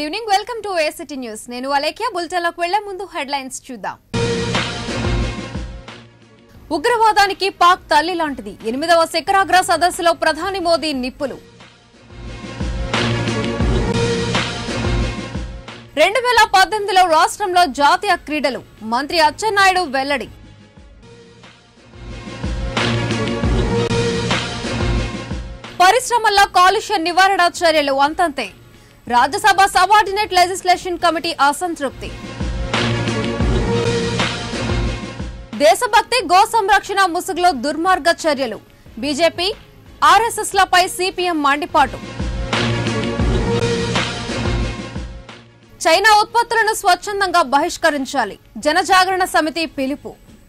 Evening welcome to ACT news నేను అలేఖ్య బులెటిన్లోకి వెళ్లే ముందు హెడ్లైన్స్ చూద్దాం ఉగ్రవాదానికి పాక్ తల్లి లాంటిది ఎనిమిదవ శిఖరాగ్ర సదస్సులో ప్రధాని మోదీ నిప్పులు రెండు వేల పద్దెనిమిదిలో రాష్ట్రంలో జాతీయ క్రీడలు మంత్రి అచ్చెన్నాయుడు వెల్లడి పరిశ్రమల్లో కాలుష్య నివారణ చర్యలు అంతంతే రాజ్యసభ సబార్డినేట్ లెజిస్లేషన్ కమిటీ అసంతృప్తి దేశభక్తి గో సంరక్షణ ముసుగులో దుర్మార్గ చర్యలు బీజేపీ ఆర్ఎస్ఎస్ లపై సిపిఎం మండిపాటు చైనా ఉత్పత్తులను స్వచ్ఛందంగా బహిష్కరించాలి జనజాగరణ సమితి పిలుపు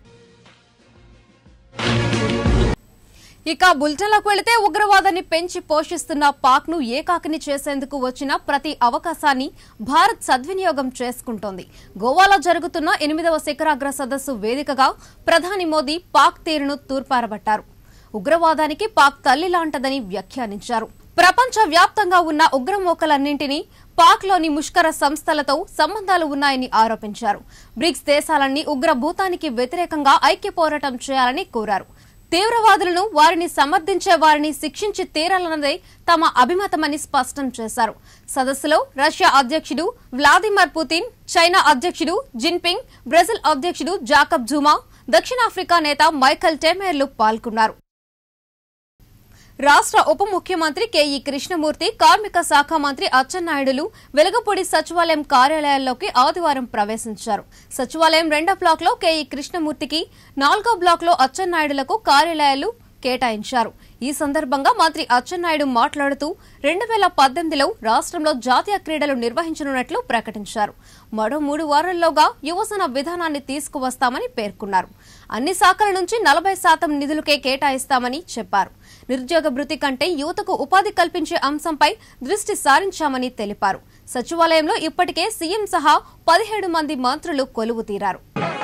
ఇక బులెటిన్లోకి వెళితే ఉగ్రవాదాన్ని పెంచి పోషిస్తున్న పాక్ ను ఏకాకిని చేసేందుకు వచ్చిన ప్రతి అవకాశాన్ని భారత్ సద్వినియోగం చేసుకుంటోంది గోవాలో జరుగుతున్న ఎనిమిదవ శిఖరాగ్ర సదస్సు వేదికగా ప్రధాని మోదీ పాక్ తీరును తూర్పారబట్టారు ఉగ్రవాదానికి పాక్ తల్లి లాంటదని వ్యాఖ్యానించారు ప్రపంచ వ్యాప్తంగా ఉన్న ఉగ్రమోకలన్నింటినీ పాక్లోని ముష్కర సంస్థలతో సంబంధాలు ఉన్నాయని ఆరోపించారు బ్రిక్స్ దేశాలన్నీ ఉగ్రభూతానికి వ్యతిరేకంగా ఐక్య పోరాటం చేయాలని కోరారు తీవ్రవాదులను వారిని సమర్థించే వారిని శిక్షించి తీరాలన్నదే తమ అభిమతమని స్పష్టం చేశారు సదస్సులో రష్యా అధ్యక్షుడు వ్లాదిమిర్ పుతిన్ చైనా అధ్యక్షుడు జిన్పింగ్ బ్రెజిల్ అధ్యక్షుడు జాకబ్ జుమా దక్షిణాఫ్రికా నేత మైఖల్ టెమేర్లు పాల్గొన్నారు రాష్ట్ర ఉప ముఖ్యమంత్రి కెఈ కృష్ణమూర్తి కార్మిక శాఖ మంత్రి అచ్చెన్నాయుడులు వెలగపూడి సచివాలయం కార్యాలయాల్లోకి ఆదివారం ప్రవేశించారు సచివాలయం రెండో బ్లాక్ లో కెఈ కృష్ణమూర్తికి నాలుగో బ్లాక్ లో అచ్చెన్నాయుడులకు కార్యాలయాలు కేటాయించారు ఈ సందర్భంగా మంత్రి అచ్చెన్నాయుడు మాట్లాడుతూ రెండు వేల పద్దెనిమిదిలో రాష్ట్రంలో జాతీయ క్రీడలు నిర్వహించనున్నట్లు ప్రకటించారు మరో మూడు వారాల్లోగా యువజన విధానాన్ని తీసుకువస్తామని పేర్కొన్నారు అన్ని శాఖల నుంచి నలభై శాతం నిధులకే కేటాయిస్తామని చెప్పారు నిరుద్యోగ భృతి కంటే యువతకు ఉపాధి కల్పించే అంశంపై దృష్టి సారించామని తెలిపారు సచివాలయంలో ఇప్పటికే సీఎం సహా పదిహేడు మంది మంత్రులు కొలువు తీరారు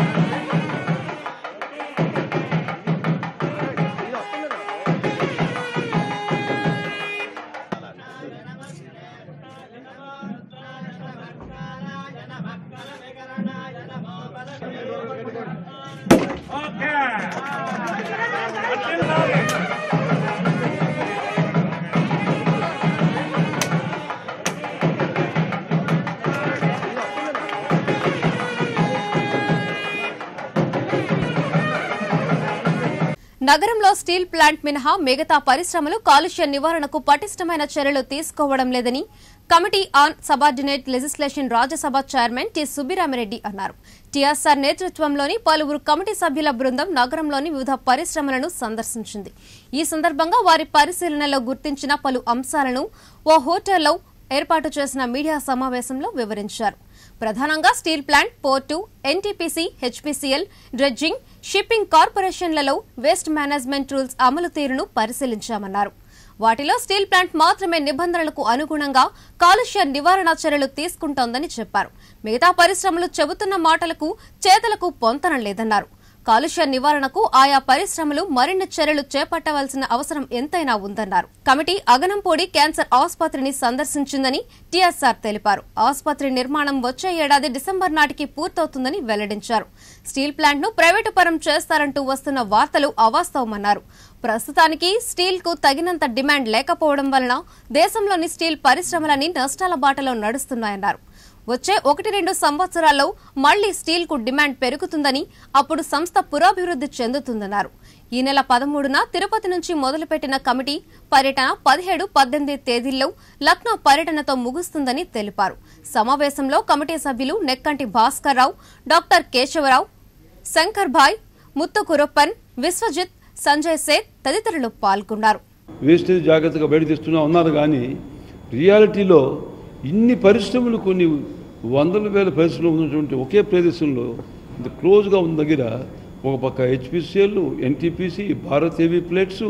నగరంలో స్టీల్ ప్లాంట్ మినహా మిగతా పరిశ్రమలు కాలుష్య నివారణకు పటిష్టమైన చర్యలు తీసుకోవడం లేదని committee on subordinate legislation Rajya Sabha chairman T Subbarami Reddy అన్నారు టీఆర్ఆర్ నేతృత్వంలోని పలువురు కమిటీ సభ్యుల బృందం నగరంలోని వివిధ పరిశ్రమలను సందర్శించింది ఈ సందర్భంగా వారి పరిశీలనలో గుర్తించిన పలు అంశాలను ఓ హోటల్లో ఏర్పాటు చేసిన మీడియా సమావేశంలో వివరించారు ప్రధానంగా steel plant port NTPC HPCL dredging shipping కార్పొరేషన్లలో వేస్ట్ మేనేజ్మెంట్ రూల్స్ అమలు తీరును పరిశీలించామన్నారు వాటిలో స్టీల్ ప్లాంట్ మాత్రమే నిబంధనలకు అనుగుణంగా కాలుష్య నివారణ చర్యలు తీసుకుంటోందని చెప్పారు మిగతా పరిశ్రమలు చెబుతున్న మాటలకు చేతలకు పొంతనం లేదన్నారు కాలుష్య నివారణకు ఆయా పరిశ్రమలు మరిన్ని చర్యలు చేపట్టవలసిన అవసరం ఎంతైనా ఉందన్నారు కమిటీ అగనంపూడి క్యాన్సర్ ఆసుపత్రిని సందర్శించిందని టీఎస్ఆర్ తెలిపారు ఆసుపత్రి నిర్మాణం వచ్చే ఏడాది డిసెంబర్ నాటికి పూర్తవుతుందని వెల్లడించారు స్టీల్ ప్లాంట్ ను ప్రైవేటు పరం చేస్తారంటూ వస్తున్న వార్తలు అవాస్తవమన్నారు ప్రస్తుతానికి స్టీల్ కు తగినంత డిమాండ్ లేకపోవడం వలన దేశంలోని స్టీల్ పరిశ్రమలన్నీ నష్టాల బాటలో నడుస్తున్నాయన్నారు వచ్చే ఒకటి రెండు సంవత్సరాల్లో మళ్లీ స్టీల్ కు డిమాండ్ పెరుగుతుందని అప్పుడు సంస్థ పురోభివృద్ధి చెందుతుందన్నారు ఈ నెల పదమూడున తిరుపతి నుంచి మొదలుపెట్టిన కమిటీ పర్యటన పదిహేడు పద్దెనిమిది తేదీల్లో లక్నో పర్యటనతో ముగుస్తుందని తెలిపారు సమావేశంలో కమిటీ సభ్యులు నెక్కంటి భాస్కర్ రావు డాక్టర్ కేశవరావు శంకర్ భాయ్ ముత్తు కురప్పన్ విశ్వజిత్ సంజయ్ సేత్ తదితరులు పాల్గొన్నారు వేస్టేజ్ జాగ్రత్తగా బయట తీస్తున్నా ఉన్నారు కానీ రియాలిటీలో ఇన్ని పరిశ్రమలు కొన్ని వందల వేల పరిశ్రమలు ఉన్నటువంటి ఒకే ప్రదేశంలో ఇంత క్లోజ్గా ఉన్న దగ్గర ఒక పక్క HPCL NTPC Bharat heavy plates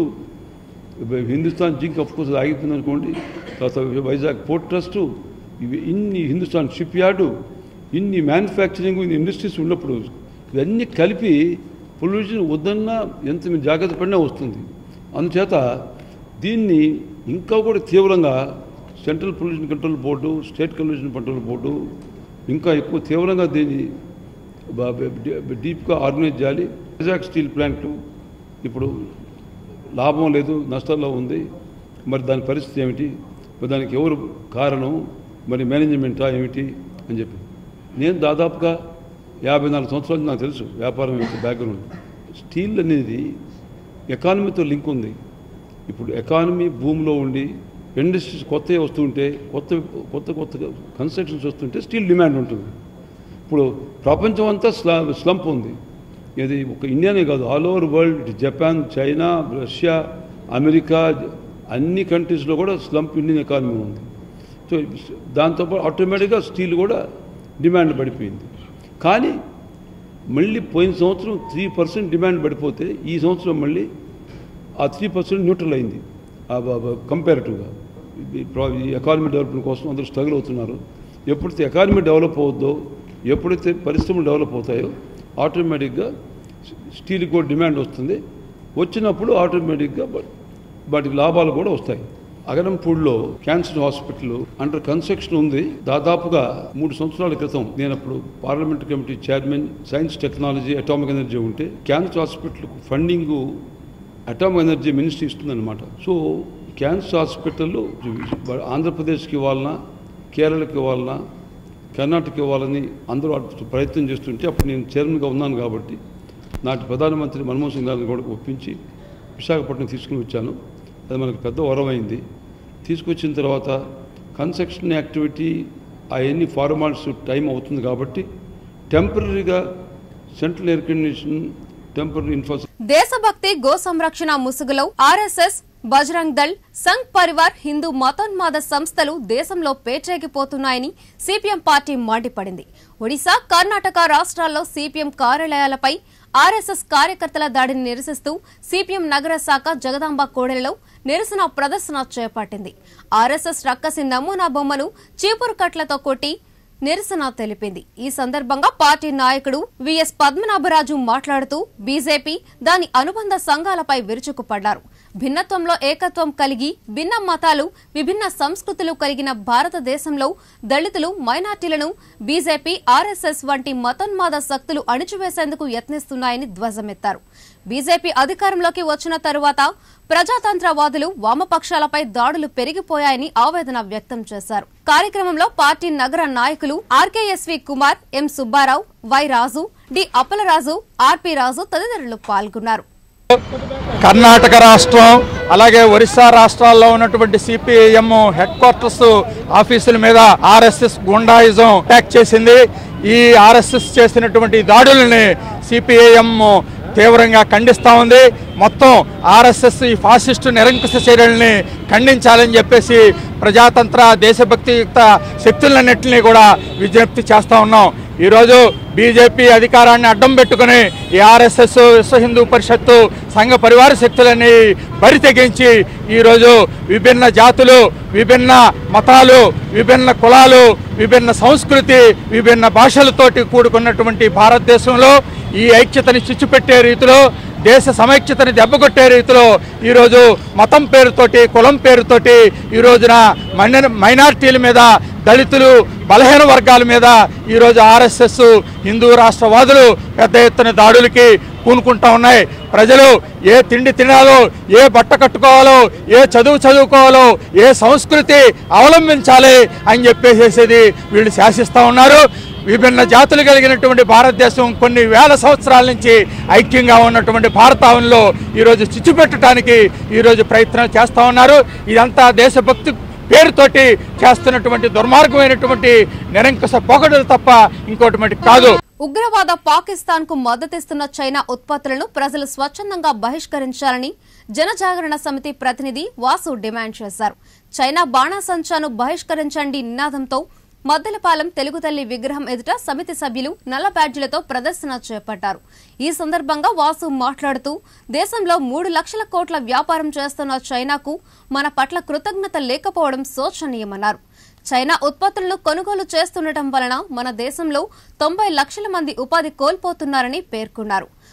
Hindustan zinc of course ఆగిపోయింది అనుకోండి తర్వాత వైజాగ్ పోర్ట్ ట్రస్టు ఇవి ఇన్ని హిందుస్థాన్ షిప్ యార్డు ఇన్ని మ్యానుఫ్యాక్చరింగ్ ఇన్ని ఇండస్ట్రీస్ ఉన్నప్పుడు ఇవన్నీ కలిపి పొల్యూషన్ వద్దన్నా ఎంత మీరు జాగ్రత్త పడినా వస్తుంది అందుచేత దీన్ని ఇంకా కూడా తీవ్రంగా central pollution control board state pollution control board ఇంకా ఎక్కువ తీవ్రంగా దీన్ని బ- బ- డీ- డీప్గా ఆర్గనైజ్ చేయాలి వైజాగ్ స్టీల్ ప్లాంట్ ఇప్పుడు లాభం లేదు నష్టాల్లో ఉంది మరి దాని పరిస్థితి ఏమిటి మరి దానికి ఎవరు కారణం మరి మేనేజ్మెంటా ఏమిటి అని చెప్పి నేను దాదాపుగా యాభై నాలుగు సంవత్సరాలు నాకు తెలుసు వ్యాపారం యొక్క బ్యాక్గ్రౌండ్ స్టీల్ అనేది ఎకానమీతో లింక్ ఉంది ఇప్పుడు ఎకానమీ భూమిలో ఉండి ఇండస్ట్రీస్ కొత్తవి వస్తుంటే కొత్త కొత్త కొత్త కన్స్ట్రక్షన్స్ వస్తుంటే స్టీల్ డిమాండ్ ఉంటుంది ఇప్పుడు ప్రపంచం అంతా స్లా స్లంప్ ఉంది ఇది ఒక ఇండియానే కాదు ఆల్ ఓవర్ వరల్డ్ ఇటు జపాన్ చైనా రష్యా అమెరికా అన్ని కంట్రీస్లో కూడా స్లంప్ ఇండియన్ ఎకానమీ ఉంది సో దాంతోపాటు ఆటోమేటిక్గా స్టీల్ కూడా డిమాండ్ పడిపోయింది కానీ మళ్ళీ పోయిన సంవత్సరం త్రీ పర్సెంట్ డిమాండ్ పడిపోతే ఈ సంవత్సరం మళ్ళీ ఆ త్రీ పర్సెంట్ న్యూట్రల్ అయింది కంపారిటివ్గా ఈ ఎకానమీ డెవలప్మెంట్ కోసం అందరూ స్ట్రగుల్ అవుతున్నారు ఎప్పుడైతే ఎకానమీ డెవలప్ అవుద్దో ఎప్పుడైతే పరిశ్రమలు డెవలప్ అవుతాయో ఆటోమేటిక్గా స్టీల్కి కూడా డిమాండ్ వస్తుంది వచ్చినప్పుడు ఆటోమేటిక్గా బ- వాటికి లాభాలు కూడా వస్తాయి అగరంపూడిలో క్యాన్సర్ హాస్పిటల్ అండర్ కన్స్ట్రక్షన్ ఉంది దాదాపుగా మూడు సంవత్సరాల క్రితం నేను అప్పుడు parliament committee chairman science technology atomic energy ఉంటే cancer hospital funding atomic energy ministry ఇస్తుందన్నమాట సో క్యాన్సర్ హాస్పిటల్ ఆంధ్రప్రదేశ్కి ఇవ్వాలన్నా కేరళకి ఇవ్వాలన్నా కర్ణాటక ఇవ్వాలని అందరూ అటు ప్రయత్నం చేస్తుంటే అప్పుడు నేను చైర్మన్గా ఉన్నాను కాబట్టి నాటి ప్రధానమంత్రి మన్మోహన్ సింగ్ గారిని కూడా ఒప్పించి విశాఖపట్నం తీసుకుని వచ్చాను అది మనకు పెద్ద వరమైంది తీసుకొచ్చిన తర్వాత కన్స్ట్రక్షన్ యాక్టివిటీ అవన్నీ ఫార్మాలిటీస్ టైం అవుతుంది కాబట్టి టెంపరీగా central air condition temporary infrastructure దేశభక్తి గో సంరక్షణ ముసుగులో ఆర్ఎస్ఎస్ బజరంగ్ దళ్ సంఘ్ పరివార్ హిందూ మతోన్మాద సంస్థలు దేశంలో పేటరేగిపోతున్నాయని సిపిఎం పార్టీ మండిపడింది ఒడిశా కర్ణాటక రాష్ట్రాల్లో సిపిఎం కార్యాలయాలపై ఆర్ఎస్ఎస్ కార్యకర్తల దాడిని నిరసిస్తూ సిపిఎం నగర శాఖ జగదాంబ కోడెలలో నిరసన ప్రదర్శన చేపట్టింది ఆర్ఎస్ఎస్ రక్కసి నమూనా బొమ్మను చీపురు కట్లతో కొట్టి నిరసన తెలిపింది ఈ సందర్భంగా పార్టీ నాయకుడు విఎస్ పద్మనాభరాజు మాట్లాడుతూ బీజేపీ దాని అనుబంధ సంఘాలపై విరుచుకుపడ్డారు భిన్నత్వంలో ఏకత్వం కలిగి భిన్న మతాలు విభిన్న సంస్కృతులు కలిగిన భారతదేశంలో దళితులు మైనార్టీలను బీజేపీ ఆర్ఎస్ఎస్ వంటి మతోన్మాద శక్తులు అణిచివేసేందుకు యత్నిస్తున్నాయని ధ్వజమెత్తారు బీజేపీ అధికారంలోకి వచ్చిన తరువాత ప్రజాతంత్రవాదులు వామపక్షాలపై దాడులు పెరిగిపోయాయని ఆవేదన వ్యక్తం చేశారు కార్యక్రమంలో పార్టీ నగర నాయకులు RKSV Kumar M Subba Rao Y Raju D Appala Raju RP Raju తదితరులు పాల్గొన్నారు కర్ణాటక రాష్ట్రం అలాగే ఒరిస్సా రాష్ట్రాల్లో ఉన్నటువంటి సిపిఐఎం హెడ్ క్వార్టర్స్ ఆఫీసుల మీద ఆర్ఎస్ఎస్ గుండాయిజం అటాక్ చేసింది ఈ ఆర్ఎస్ఎస్ చేసినటువంటి దాడులని సిపిఐఎం తీవ్రంగా ఖండిస్తా ఉంది మొత్తం ఆర్ఎస్ఎస్ ఈ ఫాసిస్టు నిరంకుశ చర్యల్ని ఖండించాలని చెప్పేసి ప్రజాతంత్ర దేశభక్తియుక్త శక్తులన్నింటినీ కూడా విజ్ఞప్తి చేస్తా ఉన్నాం ఈరోజు బీజేపీ అధికారాన్ని అడ్డం పెట్టుకుని ఈ ఆర్ఎస్ఎస్ విశ్వ హిందూ పరిషత్తు సంఘ పరివార శక్తులని బరి తెగించి ఈరోజు విభిన్న జాతులు విభిన్న మతాలు విభిన్న కులాలు విభిన్న సంస్కృతి విభిన్న భాషలతోటి కూడుకున్నటువంటి భారతదేశంలో ఈ ఐక్యతని చిచ్చుపెట్టే రీతిలో దేశ సమైక్యతని దెబ్బకొట్టే రీతిలో ఈరోజు మతం పేరుతోటి కులం పేరుతోటి ఈ రోజున మైన మైనార్టీల మీద దళితులు బలహీన వర్గాల మీద ఈరోజు ఆర్ఎస్ఎస్ హిందూ రాష్ట్రవాదులు పెద్ద ఎత్తున దాడులకి పూనుకుంటా ఉన్నాయి ప్రజలు ఏ తిండి తినాలో ఏ బట్ట కట్టుకోవాలో ఏ చదువు చదువుకోవాలో ఏ సంస్కృతి అవలంబించాలి అని చెప్పేసేది వీళ్ళు శాసిస్తూ ఉన్నారు విభిన్న జాతులు కలిగినటువంటి భారతదేశం కొన్ని వేల సంవత్సరాల నుంచి ఐక్యంగా ఉన్నటువంటి భారతావనిలో ఈరోజు చిచ్చు పెట్టడానికి ఈరోజు ప్రయత్నాలు చేస్తూ ఉన్నారు ఇదంతా దేశభక్తి పేరుతోటి చేస్తున్నటువంటి దుర్మార్గమైనటువంటి నిరంకుశ పొగడులు తప్ప ఇంకోటి మటుకు కాదు ఉగ్రవాద పాకిస్తాన్ కు మద్దతిస్తున్న చైనా ఉత్పత్తులను ప్రజలు స్వచ్ఛందంగా బహిష్కరించాలని జనజాగరణ సమితి ప్రతినిధి వాసు డిమాండ్ చేశారు చైనా బాణాసంచాను బహిష్కరించండి నినాదంతో మద్దెలపాలెం తెలుగు తల్లి విగ్రహం ఎదుట సమితి సభ్యులు నల్ల బ్యాడ్జీలతో ప్రదర్శన చేపట్టారు ఈ సందర్భంగా వాసు మాట్లాడుతూ దేశంలో మూడు లక్షల కోట్ల వ్యాపారం చేస్తున్న చైనాకు మన పట్ల కృతజ్ఞత లేకపోవడం శోచనీయమన్నారు చైనా ఉత్పత్తులను కొనుగోలు చేస్తుండటం వలన మన దేశంలో తొంభై లక్షల మంది ఉపాధి కోల్పోతున్నారని పేర్కొన్నారు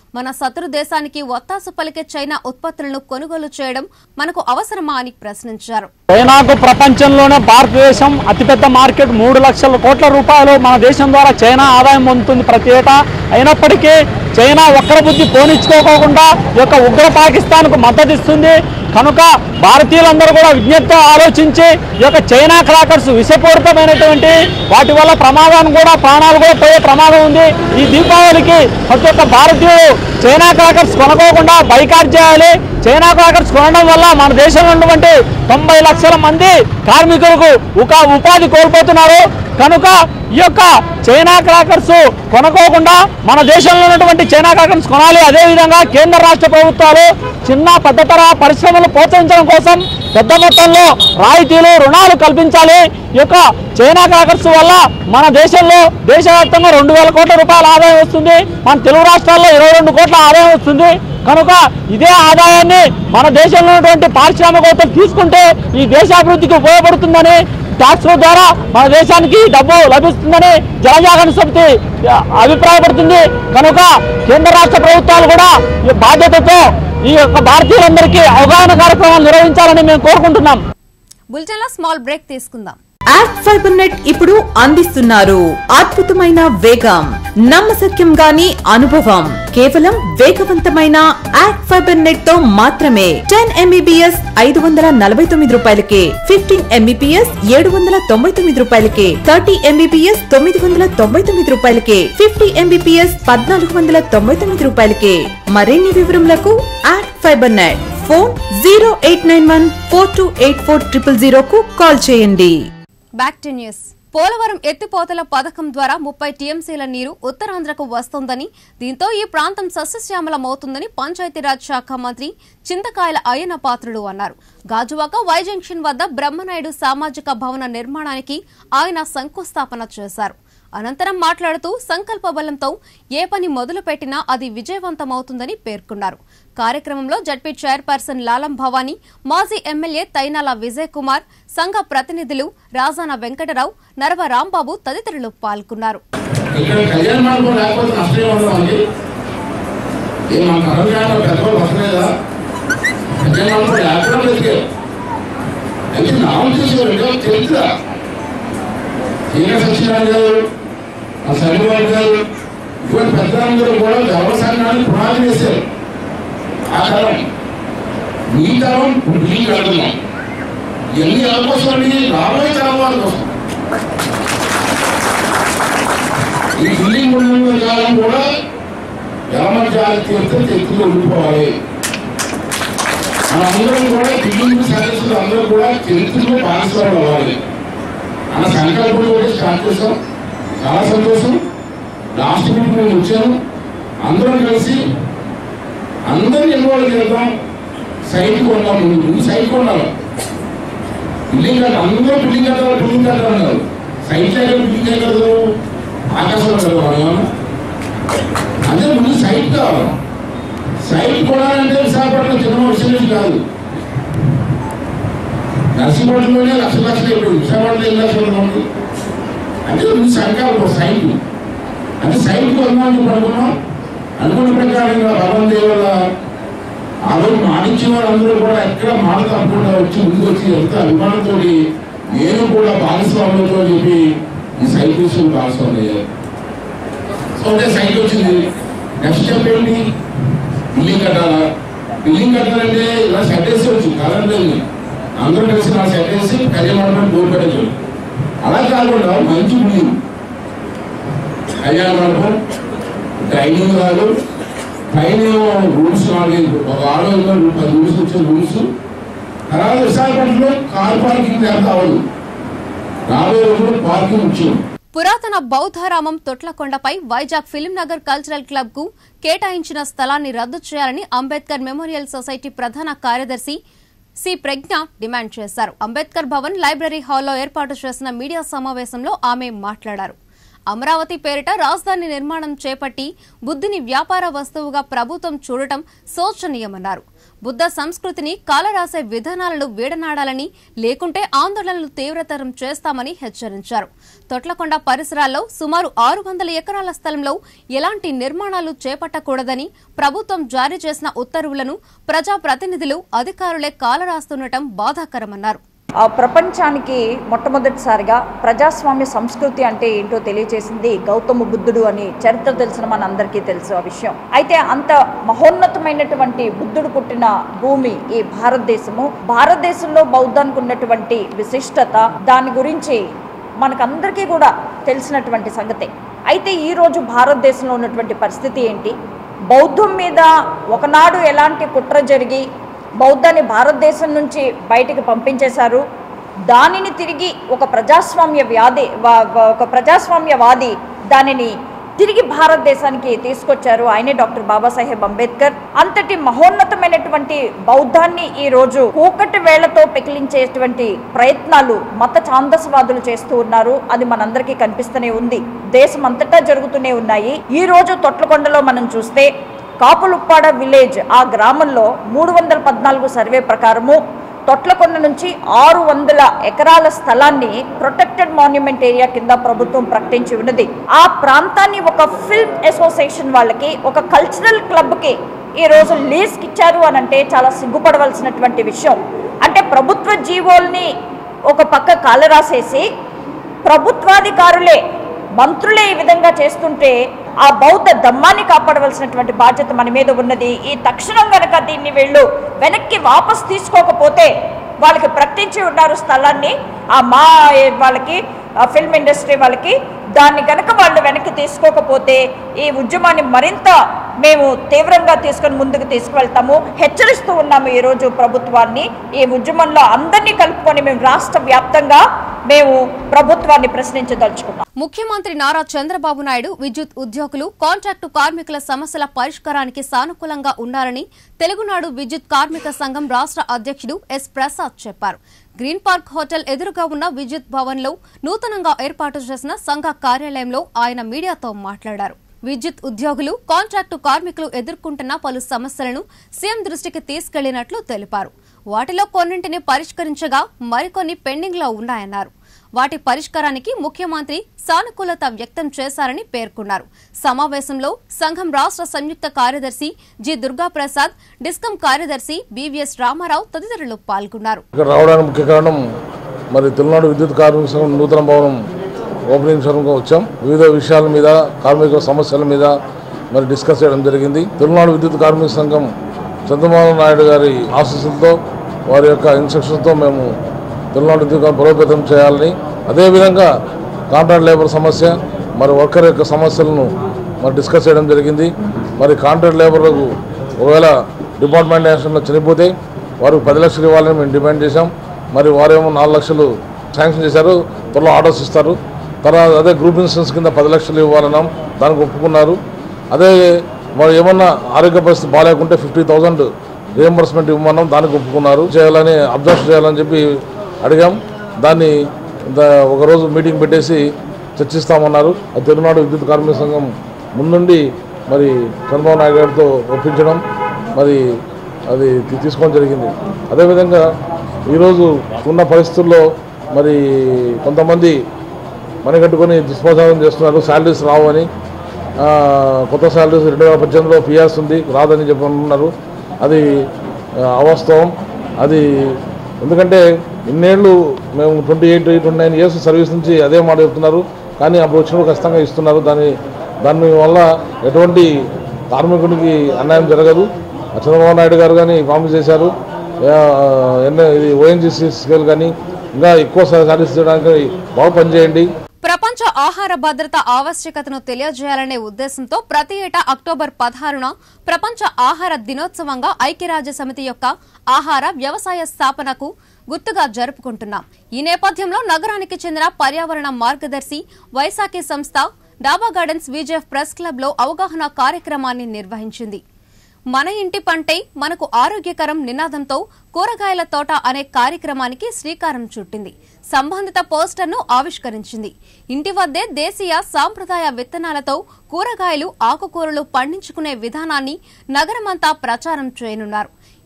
మన శత్రు దేశానికి ఒత్తాసు పలికే చైనా ఉత్పత్తులను కొనుగోలు చేయడం మనకు అవసరమా అని ప్రశ్నించారు చైనాకు ప్రపంచంలోనే భారతదేశం అతిపెద్ద మార్కెట్ మూడు లక్షల కోట్ల రూపాయలు మన దేశం ద్వారా చైనా ఆదాయం పొందుతుంది ప్రతి ఏటా అయినప్పటికీ చైనా ఒక్కర బుద్ధి పోనిచ్చుకోకుండా ఈ యొక్క ఉగ్ర పాకిస్తాన్కు మద్దతు ఇస్తుంది కనుక భారతీయులందరూ కూడా విజ్ఞప్తితో ఆలోచించి ఈ యొక్క చైనా క్రాకర్స్ విషపూరితమైనటువంటి వాటి వల్ల ప్రమాదం కూడా ప్రాణాలు కూడా పోయే ప్రమాదం ఉంది ఈ దీపావళికి ప్రతి ఒక్క భారతీయుడు చైనా క్రాకర్స్ కొనుక్కోకుండా బైకాట్ చేయాలి చైనా క్రాకర్స్ కొనడం వల్ల మన దేశంలో ఉన్నటువంటి తొంభై లక్షల మంది కార్మికులకు ఒక ఉపాధి కోల్పోతున్నారు కనుక ఈ యొక్క చైనా క్రాకర్స్ కొనుక్కోకుండా మన దేశంలో ఉన్నటువంటి చైనా క్రాకర్స్ కొనాలి అదేవిధంగా కేంద్ర రాష్ట్ర ప్రభుత్వాలు చిన్న పెద్ద తరహా పరిశ్రమలు ప్రోత్సహించడం కోసం పెద్ద మొత్తంలో రాయితీలు రుణాలు కల్పించాలి ఈ యొక్క చైనా క్రాకర్స్ వల్ల మన దేశంలో దేశవ్యాప్తంగా రెండు వేల కోట్ల రూపాయల ఆదాయం వస్తుంది మన తెలుగు రాష్ట్రాల్లో ఇరవై రెండు కోట్ల ఆదాయం వస్తుంది కనుక ఇదే ఆదాయాన్ని మన దేశంలో ఉన్నటువంటి పారిశ్రామికవేత్తలు తీసుకుంటే ఈ దేశాభివృద్ధికి ఉపయోగపడుతుందని ట్యాక్స్ల ద్వారా మన దేశానికి డబ్బు లభిస్తుందని జనజాగరణ సమితి ఆ, అభిప్రాయపడుతుంది కనుక కేంద్ర రాష్ట్ర ప్రభుత్వాలు కూడా ఈ బాధ్యతతో ఈ యొక్క భారతీయులందరికీ అవగాహన కార్యక్రమాలు నిర్వహించాలని మేము కోరుకుంటున్నాం బులెటిన్ లో స్మాల్ బ్రేక్ తీసుకుందాం యాక్ట్ ఫైబర్ నెట్ ఇప్పుడు అందిస్తున్నారు అద్భుతమైన వేగం నమ్మశక్యం గాని అనుభవం కేవలం వేగవంతమైన యాక్ట్ ఫైబర్ నెట్ తో మాత్రమే టెన్ ఎంబీబీఎస్ ఐదు వందల నలభై తొమ్మిది రూపాయలకే ఫిఫ్టీన్ ఎంబీపీఎస్ ఏడు వందల తొంభై తొమ్మిది రూపాయలకే థర్టీ ఎంబీపీఎస్ తొమ్మిది వందల తొంభై తొమ్మిది రూపాయలకే ఫిఫ్టీ ఎంబీపీఎస్ పద్నాలుగు వందల తొంభై తొమ్మిది రూపాయలకే మరిన్ని వివరములకు ACT Fibernet phone zero eight nine one four two eight four triple zero కు కాల్ చేయండి బ్యాక్ టు న్యూస్ పోలవరం ఎత్తిపోతల పథకం ద్వారా ముప్పై టీఎంసీల నీరు ఉత్తరాంధ్రకు వస్తోందని దీంతో ఈ ప్రాంతం సస్యశ్యామలమవుతుందని పంచాయతీరాజ్ శాఖ మంత్రి చింతకాయల అయ్యన పాత్రుడు అన్నారు గాజువాక వై జంక్షన్ వద్ద బ్రహ్మనాయుడు సామాజిక భవన నిర్మాణానికి ఆయన శంకుస్థాపన చేశారు అనంతరం మాట్లాడుతూ సంకల్ప బలంతో ఏ పని మొదలు పెట్టినా అది విజయవంతమవుతుందని పేర్కొన్నారు కార్యక్రమంలో జడ్పీ చైర్పర్సన్ లాలం భవానీ మాజీ ఎమ్మెల్యే తైనాల విజయ్ కుమార్ సంఘ ప్రతినిధులు రాజాన వెంకటరావు నరవ రాంబాబు తదితరులు పాల్గొన్నారు ఇక్కడ కళ్యాణ మండపం లేకపోతే నష్టం ఏమన్నా ఉంది ఏ మన కర్మకాండ పెద్దవాళ్ళు వస్తలేదా కళ్యాణ మండపం లేకుండా బతికారు అయితే నామం చేసేవారు తెలుసుదా ఈయన సత్యనారాయణ గారు ఆ సరిబాబు గారు ఇటువంటి పెద్దలందరూ కూడా వ్యవసాయాన్ని పునాది వేశారు ఆ తరం మీ తరం ఇప్పుడు బిల్డింగ్ కడుతున్నాం ఇవన్నీ ఎవరి కోసం అండి రాబోయే తరం వాళ్ళ కోసం ఈ బిల్డింగ్ ఉన్న కాలం కూడా గ్రామజాతి తీర్థం ఎత్తులు ఉండిపోవాలి మనందరం కూడా బిల్డింగ్ సదస్సులు అందరూ కూడా చరిత్రలో భాగస్వామ్యం అవ్వాలి అన్న సంకల్పం కూడా స్టార్ట్ చేసాం చాలా సంతోషం లాస్ట్ వీక్ మేము వచ్చాను అందరం కలిసి అందరిని ఇన్వాల్వ్ చేద్దాం సైట్ కొన్నాం ముందు ముందు సైట్ కొన్నాను బిల్డింగ్ కట్ట అందరూ బిల్డింగ్ కట్టాలి బిల్డింగ్ కట్టాలి అన్నారు సైట్ దగ్గర బిల్డింగ్ కట్టదు ఆకాశంలో కలవాలి అదే ముందు సైట్ కావాలి సైట్ కొనాలంటే విశాఖపట్నం చిన్న విషయం కాదు నర్సీపట్నంలోనే లక్ష లక్షలు ఇప్పుడు విశాఖపట్నం ఎన్ని లక్షలు ఉంది అంటే ముందు సంకల్పం సైట్ అంటే సైట్ కొన్నామని అనుకున్నాం అనుకున్న ప్రకారంగా భగవాన్ దేవుల ఆ రోజు మాటించిన వాళ్ళందరూ కూడా ఎక్కడ మాట తప్పకుండా వచ్చి ముందుకు వచ్చి ఎంత అభిమానంతో నేను కూడా భాగస్వామ్యంతో చెప్పి ఈ సైట్ విషయం భాగస్వామ్యం అయ్యారు సో అంటే సైట్ వచ్చింది నెక్స్ట్ స్టెప్ ఏంటి బిల్డింగ్ కట్టాలా బిల్డింగ్ కట్టాలంటే ఇలా సెట్ వేసి వచ్చు కరెంట్ లేదు అందరూ కలిసి నా సెట్ వేసి కళ్యాణ మండపం డోర్ పెట్టచ్చు అలా కాకుండా మంచి బిల్డింగ్ కళ్యాణ మండపం డైనింగ్ హాల్ పైన రూమ్స్ నాలుగు ఒక ఆరు వేల పది రూమ్స్ వచ్చే రూమ్స్ తర్వాత విశాఖపట్నంలో కార్ పార్కింగ్ ఎంత అవ్వదు రాబోయే రోజుల్లో పార్కింగ్ ముఖ్యం పురాతన బౌద్ధరామం తొట్లకొండపై Vizag film Nagar cultural club కు కేటాయించిన స్థలాన్ని రద్దు చేయాలని అంబేద్కర్ మెమోరియల్ సొసైటీ ప్రధాన కార్యదర్శి సి ప్రజ్ఞ డిమాండ్ చేశారు అంబేద్కర్ భవన్ లైబ్రరీ హాల్లో ఏర్పాటు చేసిన మీడియా సమావేశంలో ఆమె మాట్లాడారు అమరావతి పేరిట రాజధాని నిర్మాణం చేపట్టి బుద్ధిని వ్యాపార వస్తువుగా ప్రభుత్వం చూడటం శోచనీయమన్నారు బుద్ధ సంస్కృతిని కాలరాసే విధానాలను వీడనాడాలని లేకుంటే ఆందోళనలు తీవ్రతరం చేస్తామని హెచ్చరించారు తొట్లకొండ పరిసరాల్లో సుమారు ఆరు వందల ఎకరాల స్థలంలో ఎలాంటి నిర్మాణాలు చేపట్టకూడదని ప్రభుత్వం జారీ చేసిన ఉత్తర్వులను ప్రజాప్రతినిధులు అధికారులే కాలరాస్తుండటం బాధాకరమన్నారు ఆ ప్రపంచానికి మొట్టమొదటిసారిగా ప్రజాస్వామ్య సంస్కృతి అంటే ఏంటో తెలియజేసింది గౌతమ బుద్ధుడు అని చరిత్ర తెలిసిన మన అందరికీ తెలుసు ఆ విషయం అయితే అంత మహోన్నతమైనటువంటి బుద్ధుడు పుట్టిన భూమి ఈ భారతదేశము భారతదేశంలో బౌద్ధానికి ఉన్నటువంటి విశిష్టత దాని గురించి మనకందరికీ కూడా తెలిసినటువంటి సంగతే అయితే ఈరోజు భారతదేశంలో ఉన్నటువంటి పరిస్థితి ఏంటి బౌద్ధం మీద ఒకనాడు ఎలాంటి కుట్ర జరిగి బౌద్ధాన్ని భారతదేశం నుంచి బయటికి పంపించేశారు దానిని తిరిగి ఒక ప్రజాస్వామ్య వ్యాధి వా- వా- ఒక ప్రజాస్వామ్యవాది దానిని తిరిగి భారతదేశానికి తీసుకొచ్చారు ఆయనే డాక్టర్ బాబాసాహెబ్ అంబేద్కర్ అంతటి మహోన్నతమైనటువంటి బౌద్ధాన్ని ఈ రోజు కూకటి వేళ్లతో పెకిలించేటువంటి ప్రయత్నాలు మత ఛాందసవాదులు చేస్తూ ఉన్నారు అది మనందరికీ కనిపిస్తూనే ఉంది దేశం అంతటా జరుగుతూనే ఉన్నాయి ఈ రోజు తొట్లకొండలో మనం చూస్తే కాపులుప్పాడ విలేజ్ ఆ గ్రామంలో మూడు వందల పద్నాలుగు సర్వే ప్రకారము తొట్లకొండ నుంచి ఆరు వందల ఎకరాల స్థలాన్ని ప్రొటెక్టెడ్ మాన్యుమెంట్ ఏరియా కింద ప్రభుత్వం ప్రకటించి ఉన్నది ఆ ప్రాంతాన్ని ఒక ఫిల్మ్ అసోసియేషన్ వాళ్ళకి ఒక కల్చరల్ క్లబ్కి ఈ రోజు లీజ్కి ఇచ్చారు అని అంటే చాలా సిగ్గుపడవలసినటువంటి విషయం అంటే ప్రభుత్వ జీవోల్ని ఒక పక్క కాలరాసేసి ప్రభుత్వాధికారులే మంత్రులే ఈ విధంగా చేస్తుంటే ఆ బౌద్ధ ధమ్మాన్ని కాపాడవలసినటువంటి బాధ్యత మన మీద ఉన్నది ఈ తక్షణం గనక దీన్ని వీళ్ళు వెనక్కి వాపస్ తీసుకోకపోతే వాళ్ళకి ప్రకటించి ఉన్నారు స్థలాన్ని ఆ మా వాళ్ళకి ఆ ఫిల్మ్ ఇండస్ట్రీ వాళ్ళకి దాన్ని గనక వాళ్ళు వెనక్కి తీసుకోకపోతే ఈ ఉద్యమాన్ని మరింత మేము తీవ్రంగా తీసుకొని ముందుకు తీసుకువెళ్తాము హెచ్చరిస్తూ ఉన్నాము ఈరోజు ప్రభుత్వాన్ని ఈ ఉద్యమంలో అందరినీ కలుపుకొని మేము రాష్ట్ర వ్యాప్తంగా మేము ప్రభుత్వాన్ని ప్రశ్నించదలుచుకున్నాం ముఖ్యమంత్రి నారా చంద్రబాబు నాయుడు విద్యుత్ ఉద్యోగులు కాంట్రాక్టు కార్మికుల సమస్యల పరిష్కారానికి సానుకూలంగా ఉన్నారని తెలుగునాడు విద్యుత్ కార్మిక సంఘం రాష్ట్ర అధ్యక్షుడు ఎస్ ప్రసాద్ చెప్పారు గ్రీన్ పార్క్ హోటల్ ఎదురుగా ఉన్న విద్యుత్ భవన్ లో నూతనంగా ఏర్పాటు చేసిన సంఘ కార్యాలయంలో ఆయన మీడియాతో మాట్లాడారు విద్యుత్ ఉద్యోగులు కాంట్రాక్టు కార్మికులు ఎదుర్కొంటున్న పలు సమస్యలను సీఎం దృష్టికి తీసుకెళ్లినట్లు తెలిపారు వాటిలో కొన్నింటిని పరిష్కరించగా మరికొన్ని పెండింగ్ లో ఉన్నాయన్నారు వాటి పరిష్కారానికి ముఖ్యమంత్రి సానుకూలత వ్యక్తం చేశారని పేర్కొన్నారు సమావేశంలో సంఘం రాష్ట్ర సంయుక్త కార్యదర్శి జి దుర్గాప్రసాద్ డిస్కం కార్యదర్శి బివిఎస్ రామారావు తదితరులు పాల్గొన్నారు ఇక్కడ రావడానికి ముఖ్య కారణం మరి తెలుగునాడు విద్యుత్ కార్మిక సంఘం నూతన భవనం ఓపెనింగ్ సందర్భంగా వచ్చాం వివిధ విషయాల మీద కార్మిక సమస్యల మీద మరి డిస్కస్ చేయడం జరిగింది తెలుగునాడు విద్యుత్ కార్మిక సంఘం చంద్రబాబు నాయుడు గారి ఆశీస్సులతో వారి యొక్క ఇన్స్ట్రక్షన్తో మేము తెలుగునాడు విద్యుత్ కార్మికులను బలోపేతం చేయాలని అదేవిధంగా కాంట్రాక్ట్ లేబర్ సమస్య మరి వర్కర్ యొక్క సమస్యలను మరి డిస్కస్ చేయడం జరిగింది మరి కాంట్రాక్ట్ లేబర్లకు ఒకవేళ డిపార్ట్మెంట్ యాక్షన్లో చనిపోతే వారికి పది లక్షలు ఇవ్వాలని మేము డిమాండ్ చేశాం మరి వారేమో నాలుగు లక్షలు శాంక్షన్ చేశారు త్వరలో ఆర్డర్స్ ఇస్తారు తర్వాత అదే గ్రూప్ ఇన్సూరెన్స్ కింద పది లక్షలు ఇవ్వాలన్నాం దానికి ఒప్పుకున్నారు అదే మరి ఏమన్నా ఆరోగ్య పరిస్థితి బాగాలేకుంటే ఫిఫ్టీ థౌజండ్ రియంబర్స్మెంట్ ఇవ్వమన్నాం దానికి ఒప్పుకున్నారు చేయాలని అబ్జర్వ్ చేయాలని చెప్పి అడిగాం దాన్ని ద- ఒకరోజు మీటింగ్ పెట్టేసి చర్చిస్తామన్నారు అది తెలుగునాడు విద్యుత్ కార్మిక సంఘం ముందుండి మరి చంద్రబాబు నాయుడు గారితో ఒప్పించడం మరి అది తీ- తీసుకోవడం జరిగింది అదేవిధంగా ఈరోజు ఉన్న పరిస్థితుల్లో మరి కొంతమంది మణికట్టుకొని దుష్ప్రచారం చేస్తున్నారు శాలరీస్ రావు అని ఆ, కొత్త శాలరీస్ రెండు వేల పద్దెనిమిదిలో పిఆర్స్ ఉంది రాదని చెప్పి అంటున్నారు అది ఆ, అవాస్తవం అది ఎందుకంటే ఇన్నేళ్ళు మేము twenty eight twenty nine years service నుంచి అదే మాట చెప్తున్నారు కానీ అప్పుడు వచ్చినప్పుడు ఖచ్చితంగా ఇస్తున్నారు దాని దాని వల్ల ఎటువంటి కార్మికుడికి అన్యాయం జరగదు చంద్రబాబు నాయుడు గారు కానీ ప్రామిస్ చేశారు ఆ, ఎన్న ఇది ఓఎన్జీసీ స్కేల్ కానీ ఇంకా ఎక్కువ సర్వీస్ చేయడానికి బాగా పనిచేయండి ప్రపంచ ఆహార భద్రత ఆవశ్యకతను తెలియజేయాలనే ఉద్దేశంతో ప్రతి ఏటా అక్టోబర్ పదహారున ప్రపంచ ఆహార దినోత్సవంగా ఐక్యరాజ్య సమితి యొక్క ఆహార వ్యవసాయ స్థాపనకు గుర్తుగా జరుపుకుంటున్నాం ఈ నేపథ్యంలో నగరానికి చెందిన పర్యావరణ మార్గదర్శి వైశాఖి సంస్థ డాబా గార్డెన్స్ విజెఫ్ ప్రెస్ క్లబ్ లో అవగాహన కార్యక్రమాన్ని నిర్వహించింది మన ఇంటి పంటే మనకు ఆరోగ్యకరం నినాదంతో కూరగాయల తోట అనే కార్యక్రమానికి శ్రీకారం చుట్టింది సంబంధిత పోస్టర్ను ఆవిష్కరించింది ఇంటి వద్దే దేశీయ సాంప్రదాయ విత్తనాలతో కూరగాయలు ఆకుకూరలు పండించుకునే విధానాన్ని నగరమంతా ప్రచారం చేయనున్నారు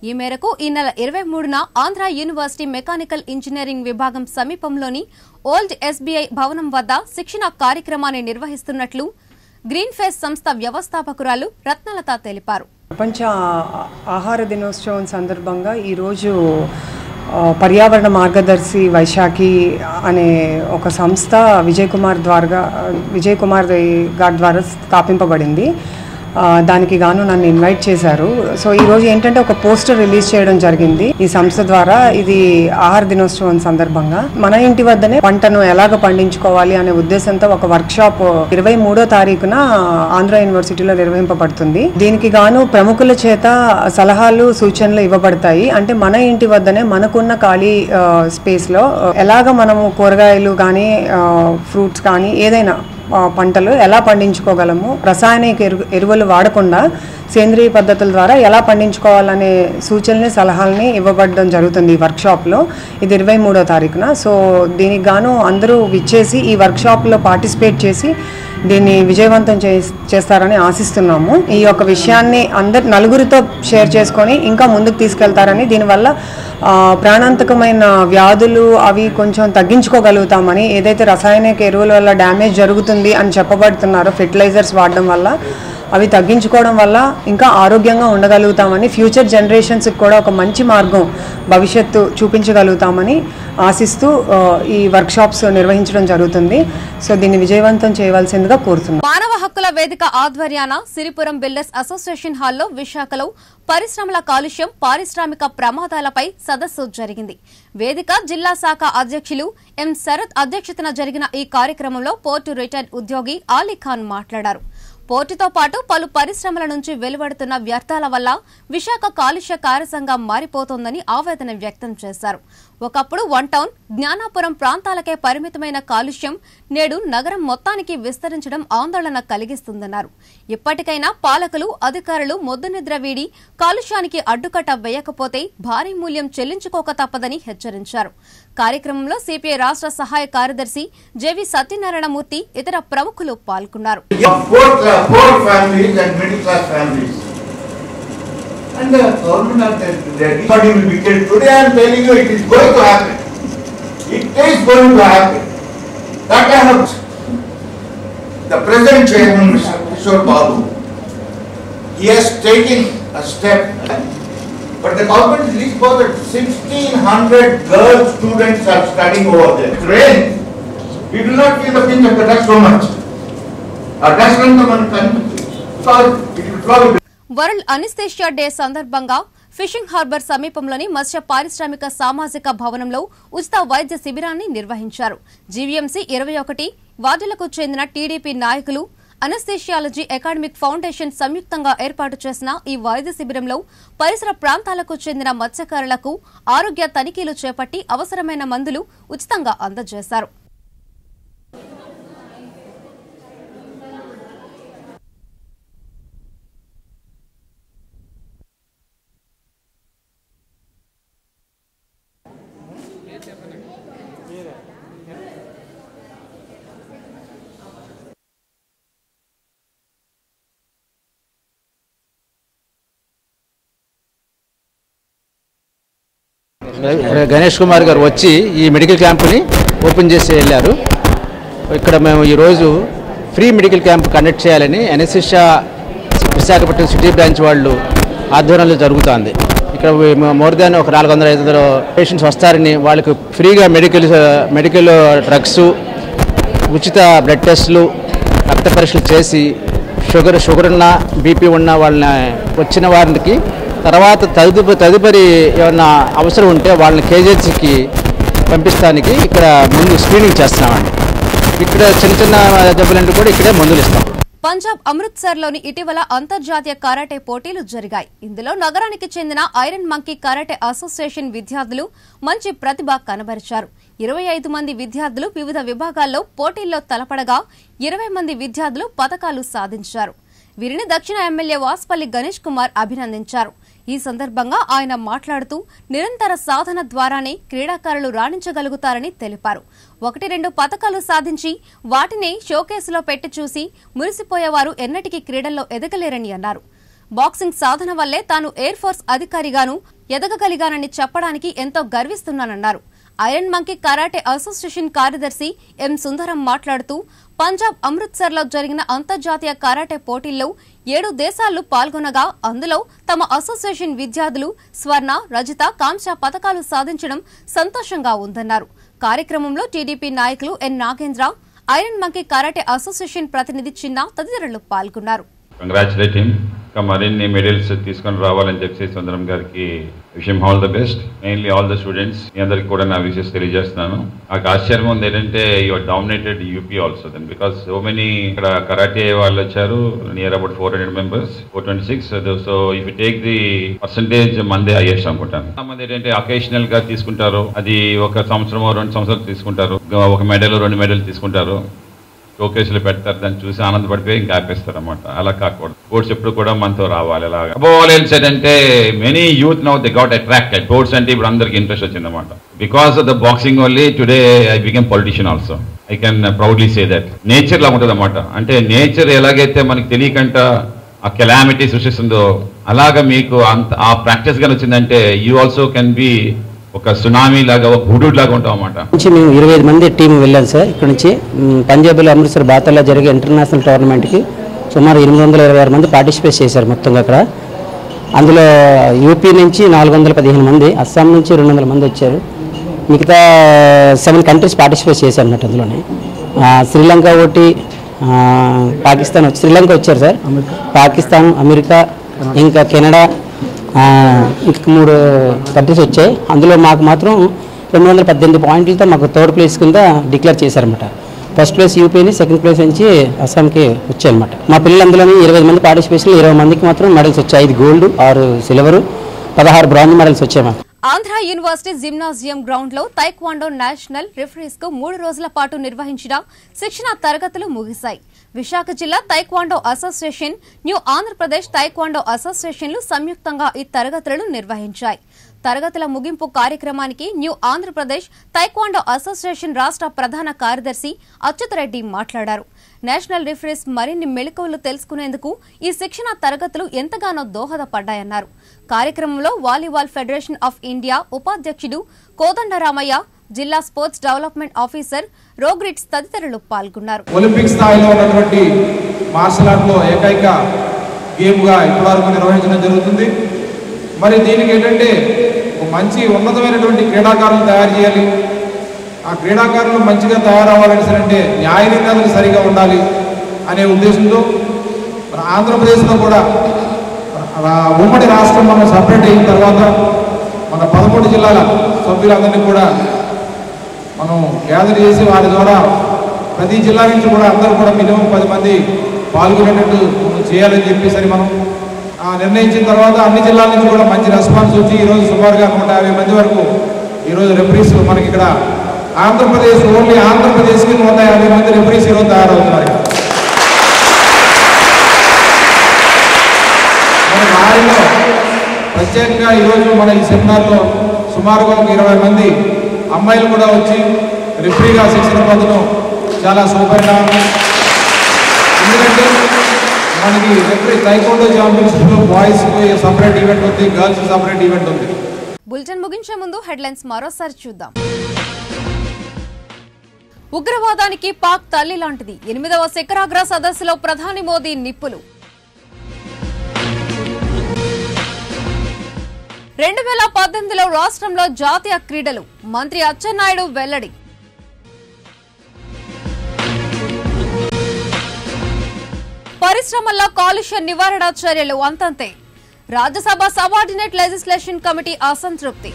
ఈ మేరకు ఈ నెల ఇరవై మూడున ఆంధ్ర యూనివర్సిటీ మెకానికల్ ఇంజనీరింగ్ విభాగం సమీపంలోని ఓల్డ్ ఎస్బీఐ భవనం వద్ద శిక్షణ కార్యక్రమాన్ని నిర్వహిస్తున్నట్లు గ్రీన్ ఫేస్ సంస్థ వ్యవస్థాపకురాలు రత్నలత తెలిపారు ప్రపంచ ఆ- ఆహార దినోత్సవం సందర్భంగా ఈరోజు ఆ, పర్యావరణ మార్గదర్శి వైశాఖి అనే ఒక సంస్థ విజయ్ కుమార్ ద్వారా విజయ్ కుమార్ గారి ద్వారా స్థాపింపబడింది ఆ, దానికి గాను నన్ను ఇన్వైట్ చేశారు సో ఈరోజు ఏంటంటే ఒక పోస్టర్ రిలీజ్ చేయడం జరిగింది ఈ సంస్థ ద్వారా ఇది ఆహార దినోత్సవం సందర్భంగా మన ఇంటి వద్దనే పంటను ఎలాగ పండించుకోవాలి అనే ఉద్దేశంతో ఒక వర్క్ షాప్ ఇరవై మూడో తారీఖున ఆంధ్ర యూనివర్సిటీలో నిర్వహింపబడుతుంది దీనికి గాను ప్రముఖుల చేత సలహాలు సూచనలు ఇవ్వబడతాయి అంటే మన ఇంటి వద్దనే మనకున్న ఖాళీ స్పేస్ లో ఆ, ఎలాగ మనము కూరగాయలు కానీ ఫ్రూట్స్ కానీ ఏదైనా ఆ, పంటలు ఎలా పండించుకోగలము రసాయనిక ఎరువు ఎరువులు వాడకుండా సేంద్రియ పద్ధతుల ద్వారా ఎలా పండించుకోవాలనే సూచనల్ని సలహాలని ఇవ్వబడడం జరుగుతుంది ఈ వర్క్షాప్లో ఇది ఇరవై మూడో తారీఖున సో దీనికి గాను అందరూ విచ్చేసి ఈ వర్క్షాప్లో పార్టిసిపేట్ చేసి దీన్ని విజయవంతం చేస్- చేస్తారని ఆశిస్తున్నాము ఈ యొక్క విషయాన్ని అందరు నలుగురితో షేర్ చేసుకొని ఇంకా ముందుకు తీసుకెళ్తారని దీనివల్ల ఆ, ప్రాణాంతకమైన వ్యాధులు అవి కొంచెం తగ్గించుకోగలుగుతామని ఏదైతే రసాయనిక ఎరువుల వల్ల డ్యామేజ్ జరుగుతుంది అని చెప్పబడుతున్నారో ఫెర్టిలైజర్స్ వాడడం వల్ల అవి తగ్గించుకోవడం వల్ల ఇంకా ఆరోగ్యంగా ఉండగలుగుతామని ఫ్యూచర్ జనరేషన్స్కి కూడా ఒక మంచి మార్గం భవిష్యత్తు చూపించగలుగుతామని ఆశిస్తూ ఆ, ఈ వర్క్షాప్స్ నిర్వహించడం జరుగుతుంది సో దీన్ని విజయవంతం చేయవలసిందిగా కోరుతున్నాను మానవ హక్కుల వేదిక ఆధ్వర్యాన సిరిపురం బిల్డర్స్ అసోసియేషన్ హాల్లో విశాఖలో పరిశ్రమల కాలుష్యం పారిశ్రామిక ప్రమాదాలపై సదస్సు జరిగింది వేదిక జిల్లా శాఖ అధ్యక్షులు ఎం శరత్ అధ్యక్షతన జరిగిన ఈ కార్యక్రమంలో పోర్టు రిటైర్డ్ ఉద్యోగి ఆలీఖాన్ మాట్లాడారు పోర్టుతో పాటు పలు పరిశ్రమల నుంచి వెలువడుతున్న వ్యర్థాల వల్ల విశాఖ కాలుష్య కారసంగా మారిపోతోందని ఆవేదన వ్యక్తం చేశారు ఒకప్పుడు వన్ టౌన్ జ్ఞానాపురం ప్రాంతాలకే పరిమితమైన కాలుష్యం నేడు నగరం మొత్తానికి విస్తరించడం ఆందోళన కలిగిస్తుందన్నారు ఇప్పటికైనా పాలకులు అధికారులు మొద్దునిద్ర వీడి కాలుష్యానికి అడ్డుకట్ట వేయకపోతే భారీ మూల్యం చెల్లించుకోక తప్పదని హెచ్చరించారు కార్యక్రమంలో సిపిఐ రాష్ట్ర సహాయ కార్యదర్శి జెవి సత్యనారాయణమూర్తి ఇతర ప్రముఖులు పాల్గొన్నారు poor, cla- poor families and middle class families. And the government of the, the everybody will be killed. Today I am telling you it is going to happen. It is going to happen. That I have, the present chairman, Mr. Kishore Babu, he has taken a step. But the government is least bothered. Sixteen hundred girl students are studying over there. It's rain. We will not feel the pinch of the dust so much. ఆ dust అంతా మనకు కనిపిస్తుంది Because it will flow with world anaesthesia day సందర్భంగా fishing harbour సమీపంలోని మత్స్య పారిశ్రామిక సామాజిక భవనంలో ఉచిత వైద్య శిబిరాన్ని నిర్వహించారు జీవీఎంసీ ఇరవై ఒకటి వార్డులకు చెందిన టీడీపీ నాయకులు అనస్థేషియాలజీ అకాడమిక్ ఫౌండేషన్ సంయుక్తంగా ఏర్పాటు చేసిన ఈ వైద్య శిబిరంలో పరిసర ప్రాంతాలకు చెందిన మత్స్యకారులకు ఆరోగ్య తనిఖీలు చేపట్టి అవసరమైన మందులు ఉచితంగా అందజేశారు గణేష్ కుమార్ గారు వచ్చి ఈ మెడికల్ క్యాంప్ని ఓపెన్ చేసి వెళ్ళారు ఇక్కడ మేము ఈరోజు ఫ్రీ మెడికల్ క్యాంప్ కండక్ట్ చేయాలని ఎన్ఎస్ఎస్ఆ విశాఖపట్నం సిటీ బ్రాంచ్ వాళ్ళు ఆధ్వర్యంలో జరుగుతుంది ఇక్కడ మోర్ దాన్ ఒక నాలుగు వందల ఐదు వందల పేషెంట్స్ వస్తారని వాళ్ళకి ఫ్రీగా మెడికల్ మెడికల్ డ్రగ్స్ ఉచిత బ్లడ్ టెస్టులు రక్త పరీక్షలు చేసి షుగర్ షుగర్ ఉన్న బీపీ ఉన్న వాళ్ళని వచ్చిన వారికి తర్వాత తదుపరి తదుపరి ఏమన్నా అవసరం ఉంటే వాళ్ళని కేజీహెచ్కి పంపిస్తానికి ఇక్కడ ముందు స్క్రీనింగ్ చేస్తున్నామండి ఇక్కడ చిన్న చిన్న జబ్బులంటే కూడా ఇక్కడే మందులు ఇస్తాం పంజాబ్ అమృత్సర్లోని ఇటీవల అంతర్జాతీయ కరాటే పోటీలు జరిగాయి ఇందులో నగరానికి చెందిన ఐరన్ మంకీ కరాటే అసోసియేషన్ విద్యార్థులు మంచి ప్రతిభ కనబరిచారు ఇరవై ఐదు మంది విద్యార్థులు వివిధ విభాగాల్లో పోటీల్లో తలపడగా ఇరవై మంది విద్యార్థులు పతకాలు సాధించారు వీరిని దక్షిణ ఎమ్మెల్యే వాస్పల్లి గణేష్ కుమార్ అభినందించారు ఈ సందర్భంగా ఆయన మాట్లాడుతూ నిరంతర సాధన ద్వారానే క్రీడాకారులు రాణించగలుగుతారని తెలిపారు ఒకటి రెండు పతకాలు సాధించి వాటిని షోకేసులో పెట్టి చూసి మురిసిపోయేవారు ఎన్నటికీ క్రీడల్లో ఎదగలేరని అన్నారు బాక్సింగ్ సాధన వల్లే తాను ఎయిర్ ఫోర్స్ అధికారిగాను ఎదగగలిగానని చెప్పడానికి ఎంతో గర్విస్తున్నానన్నారు ఐరన్ మంకీ కరాటే అసోసియేషన్ కార్యదర్శి ఎం సుందరం మాట్లాడుతూ పంజాబ్ అమృత్సర్లో జరిగిన అంతర్జాతీయ కరాటే పోటీల్లో ఏడు దేశాలు పాల్గొనగా అందులో తమ అసోసియేషన్ విద్యార్థులు స్వర్ణ రజత కాంస్య పథకాలు సాధించడం సంతోషంగా ఉందన్నారు కార్యక్రమంలో టీడీపీ నాయకులు N Nagendra iron monkey karate association ప్రతినిధి చిన్న తదితరులు పాల్గొన్నారు కంగ్రాచులేట్ హిమ్ ఇంకా మరిన్ని మెడల్స్ తీసుకొని రావాలని చెప్పి సుందరం గారికి విషయం all the best mainly all the students మీ అందరికి కూడా నా విషయస్ తెలియజేస్తున్నాను నాకు ఆశ్చర్యం ఉంది ఏంటంటే your dominated UP also then because so many ఇక్కడ కరాటే వాళ్ళు వచ్చారు near about four hundred members four twenty six so if you take the percentage మందే హైయెస్ట్ అనుకుంటాను మంది ఏంటంటే అకేషనల్ గా తీసుకుంటారు అది ఒక సంవత్సరం రెండు సంవత్సరాలు తీసుకుంటారు ఒక మెడల్ రెండు మెడల్ తీసుకుంటారు షోకేసులు పెడతారు దాన్ని చూసి ఆనందపడిపోయి ఇంకా ఆపేస్తారు అనమాట అలా కాకూడదు స్పోర్ట్స్ ఎప్పుడు కూడా మనతో రావాలి అలాగా అబోల్ సెట్ అంటే many youth now they got attracted sports అంటే ఇప్పుడు అందరికి ఇంట్రెస్ట్ వచ్చిందన్నమాట because of the boxing only today I became politician also I can proudly say that nature లా ఉంటుంది అనమాట అంటే నేచర్ ఎలాగైతే మనకి తెలియకంట ఆ కెలామిటీ సృష్టిస్తుందో అలాగా మీకు అంత ఆ ప్రాక్టీస్ గాని వచ్చిందంటే యూ ఆల్సో కెన్ బి ఒక సునామీ లాగా ఒక హుడూడ్ లాగా ఉంటాం అన్నమాట నుంచి మేము ఇరవై ఐదు మంది టీం వెళ్ళాం సార్ ఇక్కడ నుంచి మ్, పంజాబ్లో అమృత్సర్ బాతల్లో జరిగే ఇంటర్నేషనల్ టోర్నమెంట్కి సుమారు ఎనిమిది వందల ఇరవై ఆరు మంది పార్టిసిపేట్ చేశారు మొత్తంగా అక్కడ అందులో యూపీ నుంచి నాలుగు వందల పదిహేను మంది అస్సాం నుంచి రెండు వందల మంది వచ్చారు మిగతా సెవెన్ కంట్రీస్ పార్టిసిపేట్ చేశారు అన్నట్టు అందులోనే ఆ, శ్రీలంక ఒకటి ఆ, పాకిస్తాన్ వచ్చి శ్రీలంక వచ్చారు సార్ పాకిస్తాన్ అమెరికా ఇంకా కెనడా ఆ, ఇంక మూడు కంట్రీస్ వచ్చాయి అందులో మాకు మాత్రం రెండు వందల పద్దెనిమిది పాయింట్లతో మాకు థర్డ్ ప్లేస్ కింద డిక్లేర్ చేశారన్నమాట ఫస్ట్ ప్లేస్ యూపీని సెకండ్ ప్లేస్ నుంచి అస్సాంకి వచ్చాయన్నమాట మా పిల్లలు అందులోని ఇరవై మంది పార్టిసిపేషన్ ఇరవై మందికి మాత్రం మెడల్స్ వచ్చాయి ఐదు గోల్డ్ ఆరు సిల్వరు పదహారు బ్రాంజ్ మెడల్స్ వచ్చాయి మాకు ఆంధ్ర యూనివర్సిటీ జిమ్నాజియం గ్రౌండ్ లో తైక్వాండో నేషనల్ రిఫరీస్ కు మూడు రోజుల పాటు నిర్వహించిన శిక్షణ తరగతులు ముగిశాయి విశాఖ జిల్లా taekwondo association new Andhra Pradesh taekwondo అసోసియేషన్లు సంయుక్తంగా ఈ తరగతులను నిర్వహించాయి తరగతుల ముగింపు కార్యక్రమానికి న్యూ ఆంధ్రప్రదేశ్ తైక్వాండో అసోసియేషన్ రాష్ట్ర ప్రధాన కార్యదర్శి అచ్యుతరెడ్డి మాట్లాడారు నేషనల్ రిఫరీస్ మరిన్ని మెళకువలు తెలుసుకునేందుకు ఈ శిక్షణ తరగతులు ఎంతగానో దోహదపడ్డాయన్నారు కార్యక్రమంలో వాలీబాల్ ఫెడరేషన్ ఆఫ్ ఇండియా ఉపాధ్యక్షుడు కోదండరామయ్య జిల్లా స్పోర్ట్స్ డెవలప్మెంట్ ఆఫీసర్ రోగ్రిట్స్ తదితరులు పాల్గొన్నారు ఒలింపిక్ స్థాయిలో ఉన్నటువంటి మార్షల్ ఆర్ట్లో ఏకైక గేమ్గా ఇప్పటివరకు నిర్వహించడం జరుగుతుంది మరి దీనికి ఏంటంటే ఒక మంచి ఉన్నతమైనటువంటి క్రీడాకారులను తయారు చేయాలి ఆ క్రీడాకారులు మంచిగా తయారవ్వాలని సరే అంటే న్యాయ నిర్ణయాలు సరిగా ఉండాలి అనే ఉద్దేశంతో మన ఆంధ్రప్రదేశ్లో కూడా ఆ ఉమ్మడి రాష్ట్రం మనం సపరేట్ అయిన తర్వాత మన పదమూడు జిల్లాల సభ్యులందరినీ కూడా మనం గ్యాదర్ చేసి వారి ద్వారా ప్రతి జిల్లా నుంచి కూడా అందరూ కూడా మినిమం పది మంది పాల్గొనేటట్టు మనం చేయాలని చెప్పేసరి మనం ఆ, నిర్ణయించిన తర్వాత అన్ని జిల్లాల నుంచి కూడా మంచి రెస్పాన్స్ వచ్చి ఈరోజు సుమారుగా నూట యాభై మంది వరకు ఈరోజు రెఫరీస్ మనకి ఇక్కడ ఆంధ్రప్రదేశ్ ఓన్లీ ఆంధ్రప్రదేశ్కి నూట యాభై మంది రెఫరీస్ ఈరోజు తయారవుతున్నారు ఇక్కడ. మరి వారిలో ప్రత్యేకంగా ఈరోజు మన ఈ సెమినార్లో సుమారుగా ఒక ఇరవై మంది అమ్మాయిలు కూడా వచ్చి రిఫరీగా శిక్షణ పొందడం చాలా శుభపరిణామం ఎందుకంటే మనకి రిఫరీ తైకోండో ఛాంపియన్షిప్లో బాయ్స్ సపరేట్ ఈవెంట్ ఉంది గర్ల్స్ సపరేట్ ఈవెంట్ ఉంది బులెటిన్ ముగించే ముందు హెడ్లైన్స్ మరోసారి చూద్దాం ఉగ్రవాదానికి పాక్ తల్లి లాంటిది ఎనిమిదవ శిఖరాగ్ర సదస్సులో ప్రధాని మోదీ నిప్పులు రెండు వేల పద్దెనిమిదిలో రాష్ట్రంలో జాతీయ క్రీడలు మంత్రి అచ్చెన్నాయుడు వెల్లడి పరిశ్రమల్లో కాలుష్య నివారణ చర్యలు అంతంతే రాజ్యసభ సబార్డినేట్ లెజిస్లేషన్ కమిటీ అసంతృప్తి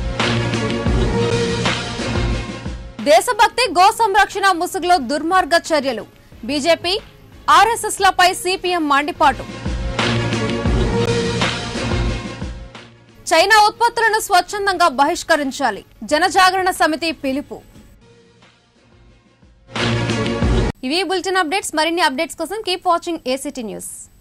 దేశభక్తి గో సంరక్షణ ముసుగులో దుర్మార్గ చర్యలు బీజేపీ ఆర్ఎస్ఎస్ లపై సిపిఎం మండిపాటు చైనా ఉత్పత్తులను స్వచ్ఛందంగా బహిష్కరించాలి జనజాగరణ సమితి పిలుపు ఇవి బులెటిన్ అప్డేట్స్ మరిన్ని అప్డేట్స్ కోసం కీప్ వాచింగ్ ఏసీటీ న్యూస్